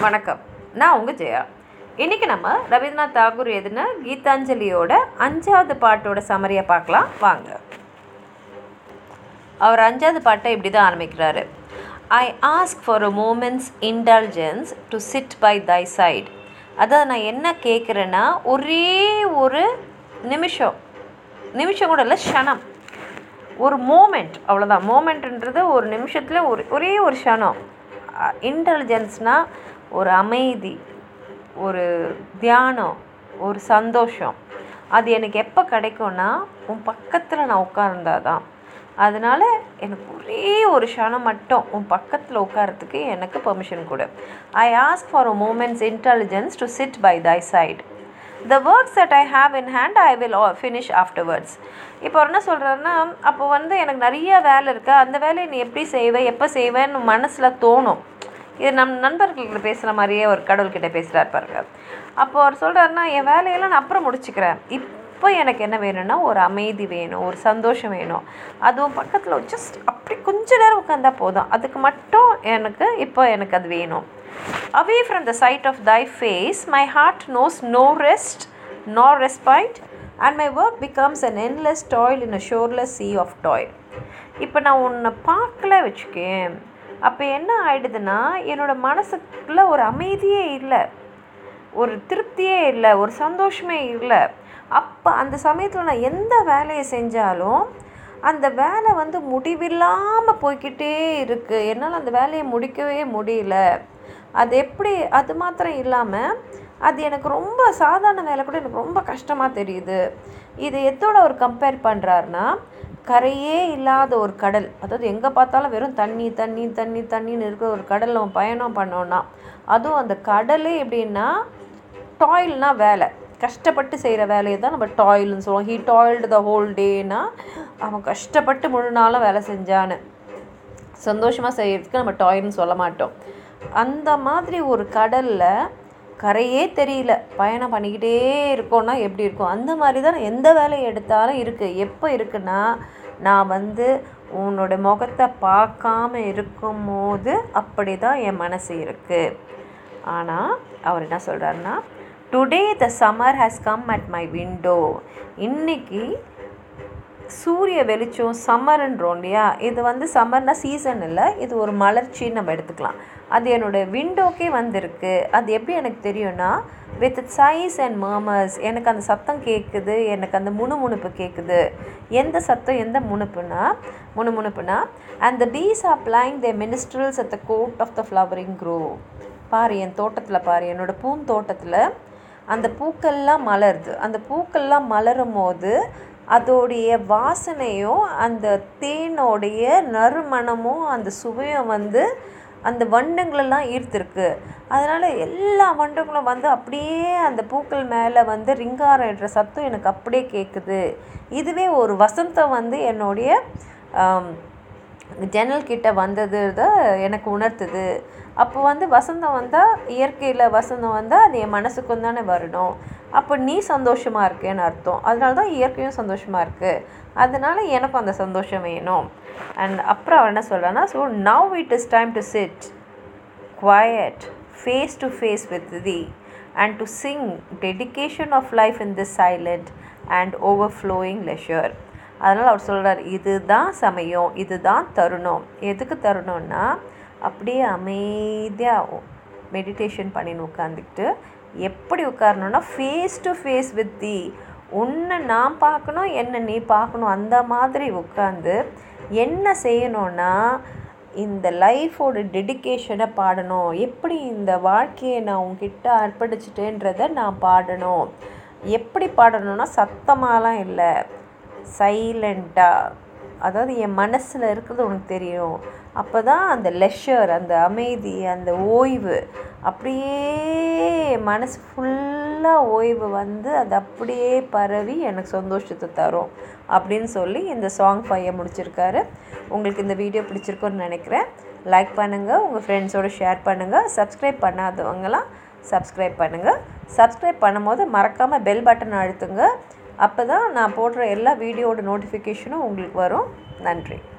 வணக்கம் நான் உங்கள் ஜெயா இன்றைக்கி நம்ம ரவீந்திரநாத் தாகூர் எழுதின கீதாஞ்சலியோட அஞ்சாவது பாட்டோட சமரியை பார்க்கலாம் வாங்க அவர் அஞ்சாவது பாட்டை இப்படி தான் ஆரம்பிக்கிறாரு I ask for a moments intelligence to sit by thy side அதாவது நான் என்ன கேட்குறேன்னா ஒரே ஒரு நிமிஷம் நிமிஷம் கூட இல்லை க்ஷணம் ஒரு மோமெண்ட் அவ்வளோதான் மோமெண்ட்ன்றது ஒரு நிமிஷத்தில் ஒரு ஒரே ஒரு க்ஷணம் இன்டெலிஜென்ஸ்னால் ஒரு அமைதி ஒரு தியானம் ஒரு சந்தோஷம் அது எனக்கு எப்போ கிடைக்கும்னா உன் பக்கத்தில் நான் உட்கார்ந்தா தான் அதனால் எனக்கு ஒரே ஒரு க்ஷணம் மட்டும் உன் பக்கத்தில் உட்காரத்துக்கு எனக்கு பெர்மிஷன் கொடு I ask for a moments intelligence to sit by thy side the works that I have in hand I will finish afterwards இப்போ அவர் என்ன சொல்கிறாருன்னா அப்போ வந்து எனக்கு நிறைய வேலை இருக்குது அந்த வேலையை நீ எப்படி செய்வே எப்போ செய்வேன்னு மனசில் தோணும் இது நம் நண்பர்கள்கிட்ட பேசுகிற மாதிரியே ஒரு கடவுள்கிட்ட பேசுகிறார் பாருங்க அப்போ அவர் சொல்கிறாருன்னா என் வேலையெல்லாம் நான் அப்புறம் முடிச்சுக்கிறேன் இப்போ எனக்கு என்ன வேணும்னா ஒரு அமைதி வேணும் ஒரு சந்தோஷம் வேணும் அதுவும் பக்கத்தில் ஜஸ்ட் அப்படி கொஞ்ச நேரம் உட்காந்தா போதும் அதுக்கு மட்டும் எனக்கு இப்போ எனக்கு அது வேணும் Away from the sight of thy face, my heart knows no rest nor respite, and my work becomes an endless toil in a shoreless sea of toil. இப்போ நான் உன்னை பார்க்கல வச்சுக்கேன் அப்போ என்ன ஆயிடுதுன்னா என்னோட மனசுக்குள்ள ஒரு அமைதியே இல்லை ஒரு திருப்தியே இல்லை ஒரு சந்தோஷமே இல்லை அப்போ அந்த சமயத்தில் நான் எந்த வேலையை செஞ்சாலும் அந்த வேலை வந்து முடிவில்லாமல் போய்க்கிட்டே இருக்குது என்னால் அந்த வேலையை முடிக்கவே முடியல அது எப்படி அது மாத்திரம் இல்லாமல் அது எனக்கு ரொம்ப சாதாரண வேலை கூட எனக்கு ரொம்ப கஷ்டமாக தெரியுது இது எதோட அவர் கம்பேர் பண்ணுறாருனா கரையே இல்லாத ஒரு கடல் அதாவது எங்கே பார்த்தாலும் வெறும் தண்ணி தண்ணி தண்ணி தண்ணின்னு இருக்கிற ஒரு கடல் நம்ம பயணம் பண்ணோன்னா அதுவும் அந்த கடலே எப்படின்னா டாயில்னா வேலை கஷ்டப்பட்டு செய்கிற வேலையை தான் நம்ம டாயில்னு சொல்லுவோம் ஹீ டாயில்டு த ஹோல் டேனா அவன் கஷ்டப்பட்டு முழு நாளும் வேலை செஞ்சான்னு சந்தோஷமாக செய்கிறதுக்கு நம்ம டாயில்னு சொல்ல மாட்டோம் அந்த மாதிரி ஒரு கடலில் கரையே தெரியல பயணம் பண்ணிக்கிட்டே இருக்கோன்னா எப்படி இருக்கும் அந்த மாதிரி தான் எந்த வேலையை எடுத்தாலும் இருக்குது எப்போ இருக்குன்னா நான் வந்து உன்னோட முகத்தை பார்க்காம இருக்கும்போது அப்படி தான் என் மனசு இருக்குது ஆனால் அவர் என்ன சொல்கிறாருன்னா today the summer has come at my window இன்னைக்கு சூரிய வெளிச்சம் சம்மர்ன்றோம் இல்லையா இது வந்து சம்மர்னா சீசன் இல்லை இது ஒரு மலர்ச்சின்னு நம்ம எடுத்துக்கலாம் அது என்னோடய விண்டோக்கே வந்திருக்கு அது எப்படி எனக்கு தெரியும்னா வித் சைஸ் அண்ட் மர்மர்ஸ் எனக்கு அந்த சத்தம் கேட்குது எனக்கு அந்த முணுமுணுப்பு கேட்குது எந்த சத்தம் எந்த முணுப்புனா முணுமுணுப்புனா and the bees are playing the minstrels at the court of the flowering grove பாரு என் தோட்டத்தில் பாரு என்னோடய பூந்தோட்டத்தில் அந்த பூக்கள்லாம் மலருது அந்த பூக்கள்லாம் மலரும் போது அதோடைய வாசனையும் அந்த தேனோடைய நறுமணமும் அந்த சுவையும் வந்து அந்த வண்டுங்களெல்லாம் ஈர்த்திருக்கு அதனால் எல்லா வண்டுங்களும் வந்து அப்படியே அந்த பூக்கள் மேலே வந்து ரிங்காரம் இடுற சத்தம் எனக்கு அப்படியே கேட்குது இதுவே ஒரு வசந்தம் வந்து என்னுடைய ஜன்னல் கிட்ட வந்தது தான் எனக்கு உணர்த்துது அப்போ வந்து வசந்தம் வந்தால் இயற்கையில் வசந்தம் வந்தால் அது என் மனசுக்கும் தானே வரணும் அப்போ நீ சந்தோஷமாக இருக்கேன்னு அர்த்தம் அதனால தான் இயற்கையும் சந்தோஷமாக இருக்குது அதனால எனக்கும் அந்த சந்தோஷம் வேணும் அண்ட் அப்புறம் அவர் என்ன சொல்கிறான்னா so now it is time to sit quiet face to face with the and to sing dedication of life in this silent and over flowing leisure அதனால் அவர் சொல்கிறார் இதுதான் சமயம் இதுதான் தருணம் எதுக்கு தருணம்னா அப்படியே அமைதியாக மெடிடேஷன் பண்ணின்னு உட்காந்துக்கிட்டு எப்படி உட்காரணுன்னா face to face with the உன்னை நான் பார்க்கணும் என்ன நீ பார்க்கணும் அந்த மாதிரி உட்காந்து என்ன செய்யணும்னா இந்த லைஃபோட டெடிக்கேஷனை பாடணும் எப்படி இந்த வாழ்க்கையை நான் உங்ககிட்ட அர்ப்பணிச்சிட்டேன்றதை நான் பாடணும் எப்படி பாடணும்னா சத்தமாலாம் இல்லை சைலண்ட்டாக அதாவது என் மனசில் இருக்கிறது உனக்கு தெரியும் அப்போ தான் அந்த லெஷர் அந்த அமைதி அந்த ஓய்வு அப்படியே மனசு ஃபுல்லாக ஓய்வு வந்து அது அப்படியே பரவி எனக்கு சந்தோஷத்தை தரும் அப்படின்னு சொல்லி இந்த சாங் ஃபையை முடிச்சிருக்காரு உங்களுக்கு இந்த வீடியோ பிடிச்சிருக்குன்னு நினைக்கிறேன் லைக் பண்ணுங்கள் உங்கள் ஃப்ரெண்ட்ஸோடு ஷேர் பண்ணுங்கள் சப்ஸ்கிரைப் பண்ணாதவங்களாம் சப்ஸ்கிரைப் பண்ணுங்கள் சப்ஸ்கிரைப் பண்ணும்போது மறக்காமல் பெல் பட்டன் அழுத்துங்க அப்போ தான் நான் போடுற எல்லா வீடியோட நோட்டிஃபிகேஷனும் உங்களுக்கு வரும் நன்றி